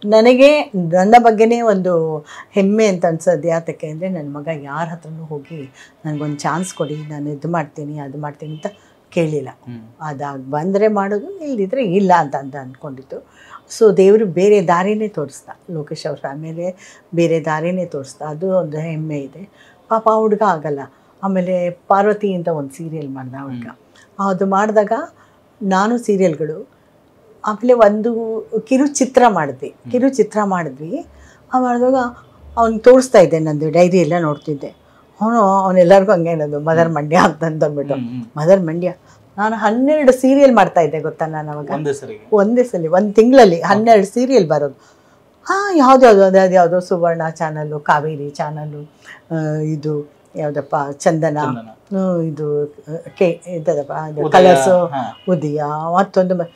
ನನಗೆ ನನ್ನ ಬಗ್ಗೆನೇ ಒಂದು ಹೆಮ್ಮೆ ಅಂತ ಅನ್ಸೋದು ಯಾತಕ್ಕೆ ಅಂದರೆ ನನ್ನ ಮಗ ಯಾರ ಹತ್ರನೂ ಹೋಗಿ ನನಗೊಂದು ಚಾನ್ಸ್ ಕೊಡಿ ನಾನು ಇದು ಮಾಡ್ತೀನಿ ಅದು ಮಾಡ್ತೀನಿ ಅಂತ ಕೇಳಿಲ್ಲ ಹ್ಮ್. ಅದಾಗ ಬಂದರೆ ಮಾಡೋದು ಇಲ್ದಿದ್ರೆ ಇಲ್ಲ ಅಂತ ಅಂತ ಅಂದ್ಕೊಂಡಿದ್ದು ಸೊ ದೇವರು ಬೇರೆ ದಾರಿನೇ ತೋರಿಸ್ದ ಲೋಕೇಶ್ ಅವ್ರ ಆಮೇಲೆ ಬೇರೆ ದಾರಿನೇ ತೋರಿಸ್ದ ಅದು ಒಂದು ಹೆಮ್ಮೆ ಇದೆ ಪಾಪ ಆ ಹುಡುಗ ಆಗಲ್ಲ ಆಮೇಲೆ ಪಾರ್ವತಿ ಅಂತ ಒಂದು ಸೀರಿಯಲ್ ಮಾಡ್ದ ಆ ಹುಡುಗ ಅದು ಮಾಡಿದಾಗ ನಾನು ಸೀರಿಯಲ್ಗಳು ಆಮೇಲೆ ಒಂದು ಕಿರು ಚಿತ್ರ ಮಾಡಿದ್ವಿ ಕಿರು ಚಿತ್ರ ಮಾಡಿದ್ವಿ ಆ ಮಾಡಿದಾಗ ಅವ್ನು ತೋರಿಸ್ತಾ ಇದ್ದೆ ನಂದು ಡೈರಿ ಎಲ್ಲ ನೋಡ್ತಿದ್ದೆ ಅವನು ಅವನೆಲ್ಲರಿಗೂ ಹಂಗೆ ಅನ್ನೋದು ಮದರ್ ಮಂಡ್ಯ ಅಂತ ಅಂದ್ಬಿಟ್ಟು ಹ್ಮ್, ಹ್ಮ್. ಮದರ್ ಮಂಡ್ಯ ನಾನು ಹನ್ನೆರಡು ಸೀರಿಯಲ್ ಮಾಡ್ತಾ ಇದ್ದೆ ಗೊತ್ತಾ ನಾನು ಅವಾಗ ಒಂದೇ ಸರಿಗೆ ಒಂದೇ ಸಲ ಒಂದು ತಿಂಗಳಲ್ಲಿ ಹನ್ನೆರಡು ಸೀರಿಯಲ್ ಬರೋದು ಹಾಂ ಯಾವ್ದ್ಯಾವುದು ಅದು ಯಾವುದೋ ಸುವರ್ಣ ಚಾನಲ್ಲು ಕಾವೇರಿ ಚಾನಲ್ಲು ಇದು ಯಾವುದಪ್ಪ ಚಂದನ ಚಂದನ. ಹ್ಮ್, ಇದು ಆ, ಕೆ ಇದದಪ್ಪ ಉದಯ, ಕಲರ್ಸು ಹಾ. ಉದಯ ಮತ್ತೊಂದು ಮ-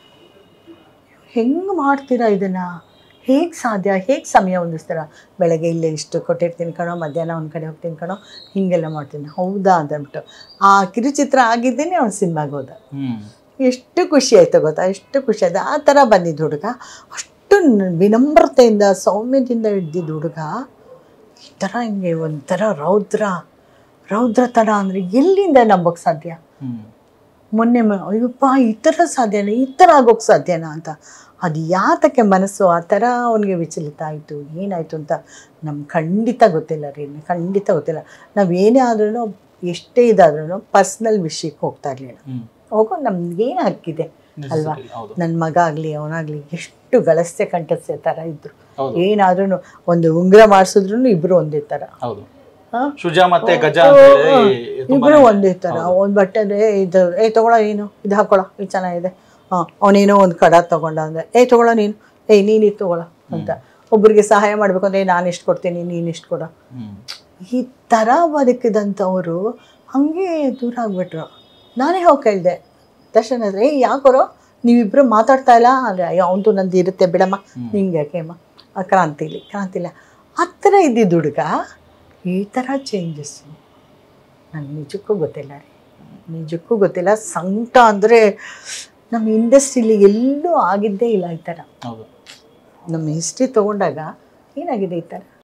ಹೆಂಗೆ ಮಾಡ್ತೀರಾ ಇದನ್ನು ಹೇಗೆ ಸಾಧ್ಯ ಹೇಗೆ ಸಮಯ ಹೊಂದಿಸ್ತೀರಾ ಬೆಳಗ್ಗೆ ಇಲ್ಲೇ ಇಷ್ಟು ಕೊಟ್ಟಿರ್ತೀನಿ ಕಣೋ ಮಧ್ಯಾಹ್ನ ಒಂದು ಕಡೆ ಹೋಗ್ತೀನಿ ಕಣೋ ಹೀಗೆಲ್ಲ ಮಾಡ್ತೀನಿ ಹೌದಾ ಅಂತಂದ್ಬಿಟ್ಟು ಆ ಕಿರುಚಿತ್ರ ಆಗಿದ್ದೇನೆ ಅವ್ನು ಸಿನಿಮಾಗೆ ಹೋದ ಹ್ಮ್ ಎಷ್ಟು ಖುಷಿ ಆಯ್ತು ಗೊತ್ತಾ ಎಷ್ಟು ಖುಷಿ ಆಯ್ತು ಆ ಥರ ಬಂದಿದ್ದು ಹುಡುಗ ಅಷ್ಟು ನ- ವಿನಮ್ರತೆಯಿಂದ ಸೌಮ್ಯದಿಂದ ಹಿಡ್ದಿದ್ದು ಹುಡುಗ ಈ ಥರ ಹಿಂಗೆ ಒಂಥರ ರೌದ್ರ ರೌದ್ರತನ ಅಂದರೆ ಎಲ್ಲಿಂದ ನಂಬೋಕ್ಕೆ ಸಾಧ್ಯ ಹ್ಮ್ ಮೊನ್ನೆ ಮ- ಅಯ್ಯಪ್ಪ ಈ ಥರ ಸಾಧ್ಯನಾ ಈ ಥರ ಆಗೋಕ್ಕೆ ಸಾಧ್ಯನಾ ಅಂತ ಅದು ಯಾತಕ್ಕೆ ಮನಸ್ಸು ಆ ಥರ ಅವನಿಗೆ ವಿಚಲಿತ ಆಯಿತು ಏನಾಯಿತು ಅಂತ ನಮ್ಗೆ ಖಂಡಿತ ಗೊತ್ತಿಲ್ಲ ರೀ ಖಂಡಿತ ಗೊತ್ತಿಲ್ಲ ನಾವು ಏನೇ ಆದ್ರೂ ಎಷ್ಟೇ ಇದಾದ್ರೂ ಪರ್ಸ್ನಲ್ ವಿಷಯಕ್ಕೆ ಹೋಗ್ತಾ ಇರಲಿಲ್ಲ ಹ್ಮ್ ಹೋಗೋ ನಮ್ಗೆ ಏನು ಹಕ್ಕಿದೆ ಅಲ್ವಾ Necessary, ಹೌದು ನನ್ನ ಮಗ ಆಗಲಿ ಅವನಾಗಲಿ ಎಷ್ಟು ಗಳಸ್ತೆ ಕಂಠಸ್ತೆ ಥರ ಇದ್ರು ಹೌದು ಏನಾದ್ರೂ ಒಂದು ಉಂಗುರ ಮಾಡಿಸಿದ್ರು ಇಬ್ಬರು ಒಂದೇ ಥರ ಹೌದು ಹಾ? ಶುಜಾ ಮತ್ತೆ ಗಜ ಅಂತ ಹೇಳಿ ತುಂಬಾನೇ- ಇಬ್ಬರು ಒಂದೇ ಥರ ಒಂದು ಬಟ್ಟೆ ಇದು ಏ ತಗೊಳ್ಳೋ ಏನು ಇದು ಹಾಕೊಳ್ಳೋ ಇದು ಚೆನ್ನಾಗಿದೆ ಹಾಂ ಅವನೇನೋ ಒಂದು ಕಡ ತಗೊಂಡ ಅಂದರೆ ಏ ತಗೊಳ್ಳೋ ನೀನು ಏಯ್ ನೀನು ಇದು ತಗೊಳ್ಳೋ ಅಂತ ಒಬ್ಬರಿಗೆ ಸಹಾಯ ಮಾಡಬೇಕು ಅಂದರೆ ನಾನು ಎಷ್ಟು ಕೊಡ್ತೀನಿ ನೀನು ಎಷ್ಟು ಕೊಡೋ ಹ್ಮ್ ಈ ಥರ ಬದುಕಿದಂಥವರು ಹಾಗೆ ದೂರ ಆಗ್ಬಿಟ್ರು ನಾನೇ ಹೋಗಿ ಕೇಳಿದೆ ದರ್ಶನ್ ಹತ್ರ ಏ ಯಾಕೋರೋ ನೀವಿಬ್ಬರು ಮಾತಾಡ್ತಾ ಇಲ್ಲ ಅಂದರೆ ಅಯ್ಯೋ ಅವನದು ನಂದು ಇರುತ್ತೆ ಬಿಡಮ್ಮ ನಿಂಗೆ ಯಾಕೆಮ್ಮ ಆ ಕ್ರಾಂತಿಲಿ ಕ್ರಾಂತಿಲ ಆ ಥರ ಇದ್ದಿದ್ದು ಹುಡುಗ ಈ ಥರ ಚೇಂಜಸ್ಸು ನನಗೆ ನಿಜಕ್ಕೂ ಗೊತ್ತಿಲ್ಲ ರೀ ನಿಜಕ್ಕೂ ಗೊತ್ತಿಲ್ಲ ಸಂಕಟ ಅಂದರೆ ನಮ್ಮ ಇಂಡಸ್ಟ್ರಿಲಿ ಎಲ್ಲೂ ಆಗಿದ್ದೇ ಇಲ್ಲ ಈ ಥರ ಹೌದು ನಮ್ಮ ಹಿಸ್ಟ್ರಿ ತೊಗೊಂಡಾಗ ಏನಾಗಿದೆ ಈ ಥರ